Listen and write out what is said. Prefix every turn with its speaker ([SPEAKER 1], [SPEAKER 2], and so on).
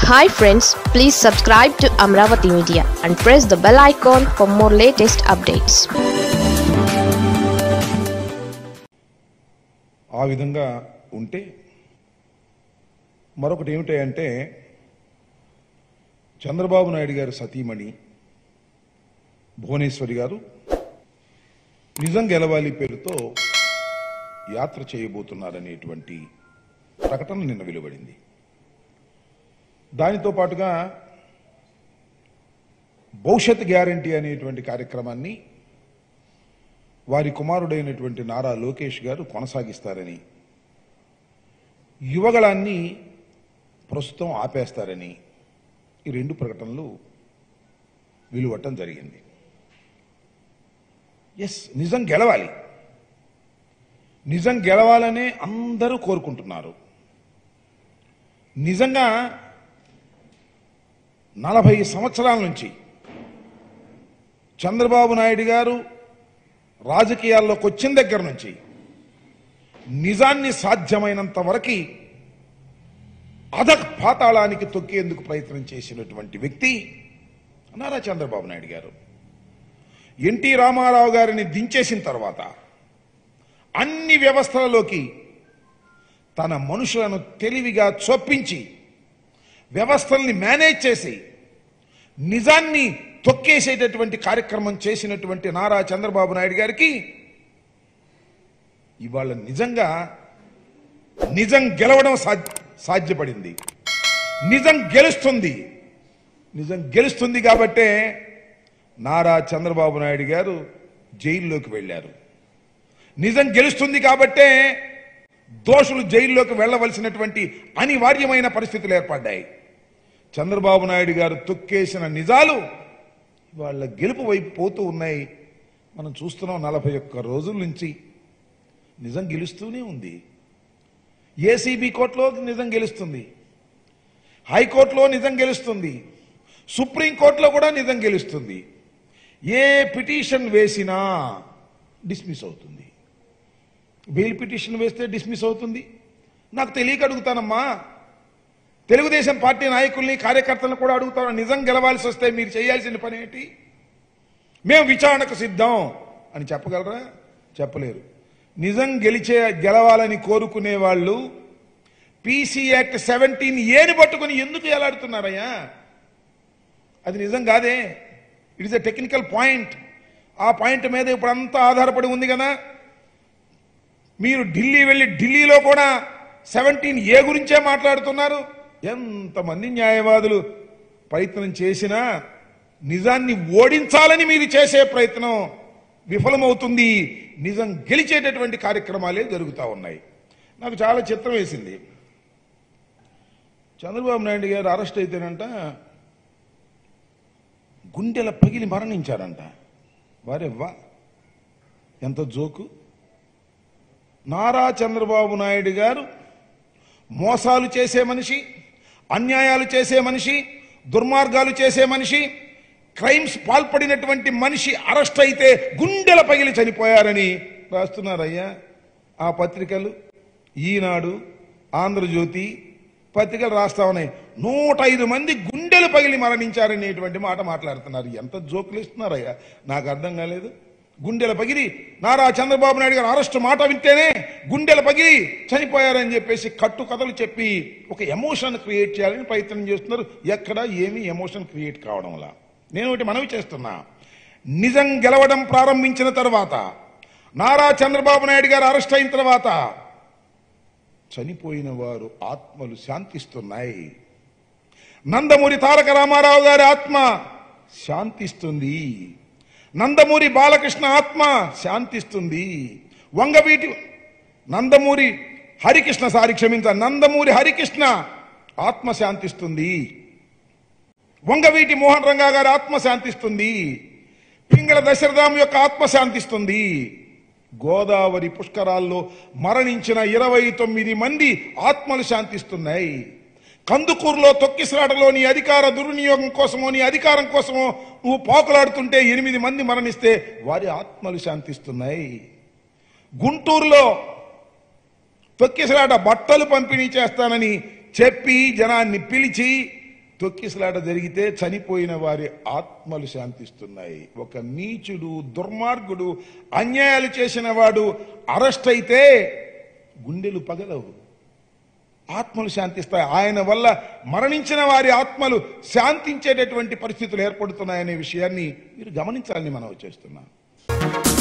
[SPEAKER 1] hi friends please subscribe to Amaravati media and press the bell icon for more latest updates
[SPEAKER 2] ఆ విధంగా ఉంటే మరొకటి ఏమిటి అంటే చంద్రబాబు నాయుడు గారి సతీమణి భువనేశ్వరి గారు నిజం గెలవాలి పేరుతో యాత్ర చేయబోతున్నారనేటువంటి ప్రకటన నిన్న వెలువడింది దానితో పాటుగా భవిష్యత్ గ్యారంటీ అనేటువంటి కార్యక్రమాన్ని వారి కుమారుడైనటువంటి నారా లోకేష్ గారు కొనసాగిస్తారని యువగళాన్ని ప్రస్తుతం ఆపేస్తారని ఈ రెండు ప్రకటనలు వెలువట్టం జరిగింది ఎస్ నిజం గెలవాలి నిజం గెలవాలనే అందరూ కోరుకుంటున్నారు నిజంగా నలభై సంవత్సరాల నుంచి చంద్రబాబు నాయుడు గారు రాజకీయాల్లోకి వచ్చిన దగ్గర నుంచి నిజాన్ని సాధ్యమైనంత వరకు అధ పాతాళానికి తొక్కేందుకు ప్రయత్నం చేసినటువంటి వ్యక్తి నారా చంద్రబాబు నాయుడు గారు ఎన్టీ రామారావు గారిని దించేసిన తర్వాత అన్ని వ్యవస్థలలోకి తన మనుషులను తెలివిగా చొప్పించి వ్యవస్థల్ని మేనేజ్ చేసి నిజాన్ని తొక్కేసేటటువంటి కార్యక్రమం చేసినటువంటి నారా చంద్రబాబు నాయుడు గారికి ఇవాళ నిజంగా నిజం గెలవడం సాధ్య సాధ్యపడింది నిజం గెలుస్తుంది నిజం గెలుస్తుంది కాబట్టే నారా చంద్రబాబు నాయుడు గారు జైల్లోకి వెళ్ళారు నిజం గెలుస్తుంది కాబట్టే దోషులు జైల్లోకి వెళ్ళవలసినటువంటి అనివార్యమైన పరిస్థితులు ఏర్పడ్డాయి చంద్రబాబు నాయుడు గారు తొక్కేసిన నిజాలు వాళ్ళ గెలుపు వైపు పోతూ ఉన్నాయి మనం చూస్తున్నాం నలభై ఒక్క రోజుల నుంచి నిజం గెలుస్తూనే ఉంది ఏసీబీ కోర్టులో నిజం గెలుస్తుంది హైకోర్టులో నిజం గెలుస్తుంది సుప్రీంకోర్టులో కూడా నిజం గెలుస్తుంది ఏ పిటిషన్ వేసినా డిస్మిస్ అవుతుంది బెయిల్ పిటిషన్ వేస్తే డిస్మిస్ అవుతుంది నాకు తెలియక అడుగుతానమ్మా తెలుగుదేశం పార్టీ నాయకుల్ని కార్యకర్తలను కూడా అడుగుతాను నిజం గెలవాల్సి వస్తే మీరు చేయాల్సిన పని ఏంటి మేము విచారణకు సిద్ధం అని చెప్పగలరా చెప్పలేరు నిజం గెలిచే గెలవాలని కోరుకునే వాళ్ళు పీసీ యాక్ట్ సెవెంటీన్ ఏని పట్టుకుని ఎందుకు ఎలాడుతున్నారయ్యా అది నిజం కాదే it is a technical point ఆ పాయింట్ మీద ఇప్పుడు అంతా ఆధారపడి ఉంది కదా మీరు ఢిల్లీ వెళ్ళి ఢిల్లీలో కూడా సెవెంటీన్ ఏ గురించే మాట్లాడుతున్నారు ఎంతమంది న్యాయవాదులు ప్రయత్నం చేసినా నిజాన్ని ఓడించాలని మీరు చేసే ప్రయత్నం విఫలమవుతుంది నిజం గెలిచేటటువంటి కార్యక్రమాలే జరుగుతూ ఉన్నాయి నాకు చాలా చిత్రం వేసింది చంద్రబాబు నాయుడు గారు అరెస్ట్ అయితేనంట గుండెల పగిలి మరణించారంట వారెవ్వా ఎంత జోకు నారా చంద్రబాబు నాయుడు గారు మోసాలు చేసే మనిషి అన్యాయాలు చేసే మనిషి దుర్మార్గాలు చేసే మనిషి క్రైమ్స్ పాల్పడినటువంటి మనిషి అరెస్ట్ అయితే గుండెల పగిలి చనిపోయారని రాస్తున్నారయ్యా ఆ పత్రికలు ఈనాడు ఆంధ్రజ్యోతి పత్రికలు రాస్తా ఉన్నాయి నూట ఐదు మంది గుండెలు పగిలి మరణించారనేటువంటి మాట మాట్లాడుతున్నారు ఎంత జోకులు ఇస్తున్నారయ్యా నాకు అర్థం కాలేదు గుండెల పగిలి నారా చంద్రబాబు నాయుడు గారు అరెస్ట్ మాట వింటేనే గుండెల పగిలి చనిపోయారని చెప్పేసి కట్టు కథలు చెప్పి ఒక ఎమోషన్ క్రియేట్ చేయాలని ప్రయత్నం చేస్తున్నారు ఎక్కడ ఏమీ ఎమోషన్ క్రియేట్ కావడంలా నేను ఒకటి మనవి చేస్తున్నా నిజం గెలవడం ప్రారంభించిన తర్వాత నారా చంద్రబాబు నాయుడు గారు అరెస్ట్ అయిన తర్వాత చనిపోయిన వారు ఆత్మలు శాంతిస్తున్నాయి నందమూరి తారక రామారావు గారి ఆత్మ శాంతిస్తుంది నందమూరి బాలకృష్ణ ఆత్మ శాంతిస్తుంది వంగవీటి నందమూరి హరికృష్ణ సారి క్షమించ నందమూరి హరికృష్ణ ఆత్మ శాంతిస్తుంది వంగవీటి మోహన్ రంగా గారి ఆత్మ శాంతిస్తుంది పింగళ దశరథాం యొక్క ఆత్మ శాంతిస్తుంది గోదావరి పుష్కరాల్లో మరణించిన ఇరవై తొమ్మిది మంది ఆత్మలు శాంతిస్తున్నాయి కందుకూరులో తొక్కిసలాటలో నీ అధికార దుర్వినియోగం కోసమో నీ అధికారం కోసమో నువ్వు పాకులాడుతుంటే ఎనిమిది మంది మరణిస్తే వారి ఆత్మలు శాంతిస్తున్నాయి గుంటూరులో తొక్కిసలాట బట్టలు పంపిణీ చేస్తానని చెప్పి జనాన్ని పిలిచి తొక్కిసలాట జరిగితే చనిపోయిన వారి ఆత్మలు శాంతిస్తున్నాయి ఒక నీచుడు దుర్మార్గుడు అన్యాయాలు చేసిన వాడు అరెస్ట్ అయితే గుండెలు పగలవు ఆత్మలు శాంతిస్తాయి ఆయన వల్ల మరణించిన వారి ఆత్మలు శాంతించేటటువంటి పరిస్థితులు ఏర్పడుతున్నాయనే విషయాన్ని మీరు గమనించాలని మనం చేస్తున్నాం